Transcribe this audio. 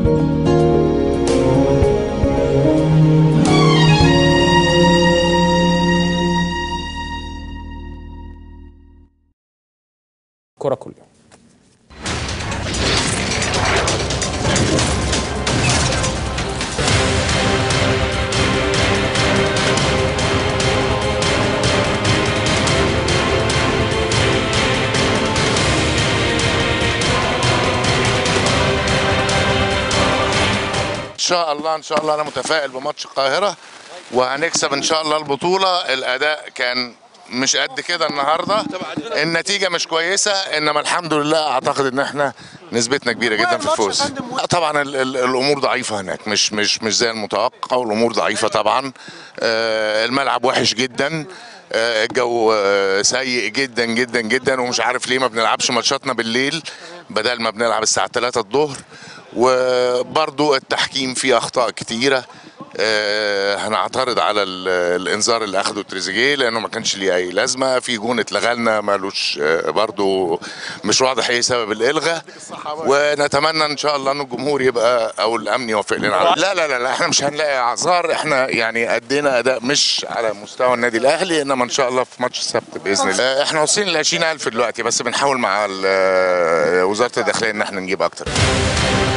كرة كل يوم ان شاء الله ان شاء الله انا متفائل بماتش القاهره وهنكسب ان شاء الله البطوله الاداء كان مش قد كده النهارده النتيجه مش كويسه انما الحمد لله اعتقد ان احنا نسبتنا كبيره جدا في الفوز طبعا ال ال الامور ضعيفه هناك مش مش مش زي المتوقع والامور ضعيفه طبعا آه، الملعب وحش جدا آه، الجو آه، سيء جدا جدا جدا ومش عارف ليه ما بنلعبش ماتشاتنا بالليل بدل ما بنلعب الساعه 3 الظهر وبرضو التحكيم فيه اخطاء كتيره آه، هنعترض على ال- الانذار اللي اخده تريزيجيه لانه ما كانش ليه اي لازمه في جون اتلغى لنا مالوش آه، برضو مش واضح ايه سبب الالغاء ونتمنى ان شاء الله ان الجمهور يبقى او الامن يوافق لنا على لا لا لا, لا احنا مش هنلاقي اعذار احنا يعني ادينا اداء مش على مستوى النادي الاهلي انما ان شاء الله في ماتش السبت باذن الله آه، احنا واصلين ل 20000 دلوقتي بس بنحاول مع ال- آه، وزاره الداخليه ان احنا نجيب اكتر